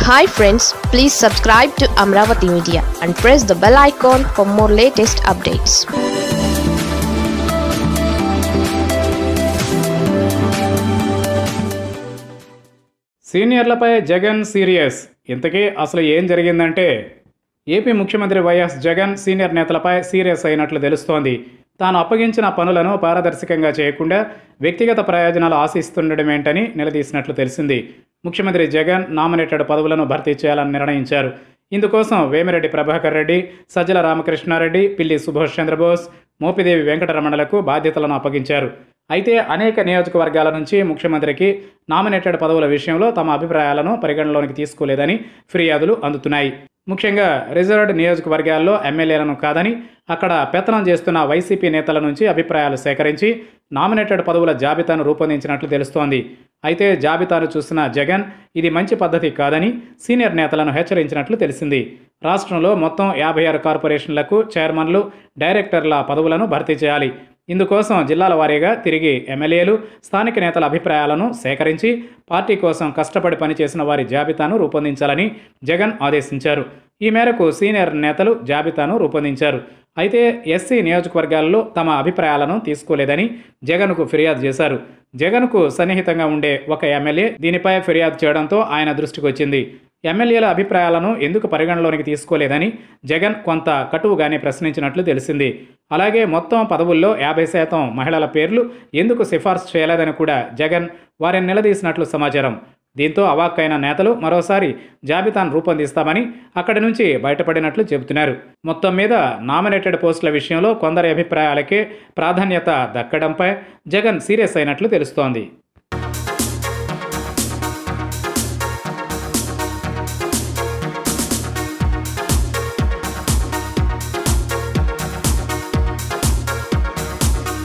hi friends please subscribe to Amaravati media and press the bell icon for more latest updates సీనియర్లపై Jagan serious ఇంతకీ అసలు ఏం జరిగిందంటే AP ముఖ్యమంత్రి వైఎస్ జగన్ సీనియర్ నేతలపై సీరియస్ అయినట్లు తెలుస్తోంది తాను అప్పగించిన పనులను పారదర్శకంగా చేయకుండా వ్యక్తిగత ప్రయోజనాలు ఆశిస్తుండడమేంటని నిలదీసినట్లు తెలిసింది ముఖ్యమంత్రి జగన్ నామినేటెడ్ పదవులను భర్తీ చేయాలని నిర్ణయించారు ఇందుకోసం వేమిరెడ్డి ప్రభాకర్ రెడ్డి సజ్జల రామకృష్ణారెడ్డి పిల్లి సుభాష్ చంద్రబోస్ మోపిదేవి వెంకటరమణలకు బాధ్యతలను అప్పగించారు అయితే అనేక నియోజకవర్గాల నుంచి ముఖ్యమంత్రికి నామినేటెడ్ పదవుల విషయంలో తమ అభిప్రాయాలను పరిగణలోనికి తీసుకోలేదని ఫిర్యాదులు అందుతున్నాయి ముఖ్యంగా రిజర్వ్డ్ నియోజకవర్గాల్లో ఎమ్మెల్యేలను కాదని అక్కడ పెత్తనం చేస్తున్న వైసీపీ నేతల నుంచి అభిప్రాయాలు సేకరించి నామినేటెడ్ పదవుల జాబితాను రూపొందించినట్లు తెలుస్తోంది అయితే జాబితాను చూసిన జగన్ ఇది మంచి పద్ధతి కాదని సీనియర్ నేతలను హెచ్చరించినట్లు తెలిసింది రాష్ట్రంలో మొత్తం యాభై ఆరు కార్పొరేషన్లకు చైర్మన్లు డైరెక్టర్ల పదవులను భర్తీ చేయాలి ఇందుకోసం జిల్లాల వారీగా తిరిగి ఎమ్మెల్యేలు స్థానిక నేతల అభిప్రాయాలను సేకరించి పార్టీ కోసం కష్టపడి పనిచేసిన వారి జాబితాను రూపొందించాలని జగన్ ఆదేశించారు ఈ మేరకు సీనియర్ నేతలు జాబితాను రూపొందించారు అయితే ఎస్సీ నియోజకవర్గాల్లో తమ అభిప్రాయాలను తీసుకోలేదని జగన్కు ఫిర్యాదు చేశారు జగన్కు సన్నిహితంగా ఉండే ఒక ఎమ్మెల్యే దీనిపై ఫిర్యాదు చేయడంతో ఆయన దృష్టికి వచ్చింది ఎమ్మెల్యేల అభిప్రాయాలను ఎందుకు పరిగణలోనికి తీసుకోలేదని జగన్ కొంత కటువుగానే ప్రశ్నించినట్లు తెలిసింది అలాగే మొత్తం పదవుల్లో యాభై శాతం మహిళల పేర్లు ఎందుకు సిఫార్సు చేయలేదని కూడా జగన్ వారిని నిలదీసినట్లు సమాచారం దీంతో అవాక్కైన నేతలు మరోసారి జాబితాను రూపొందిస్తామని అక్కడి నుంచి బయటపడినట్లు చెబుతున్నారు మొత్తం మీద నామినేటెడ్ పోస్టుల విషయంలో కొందరి అభిప్రాయాలకే ప్రాధాన్యత దక్కడంపై జగన్ సీరియస్ అయినట్లు తెలుస్తోంది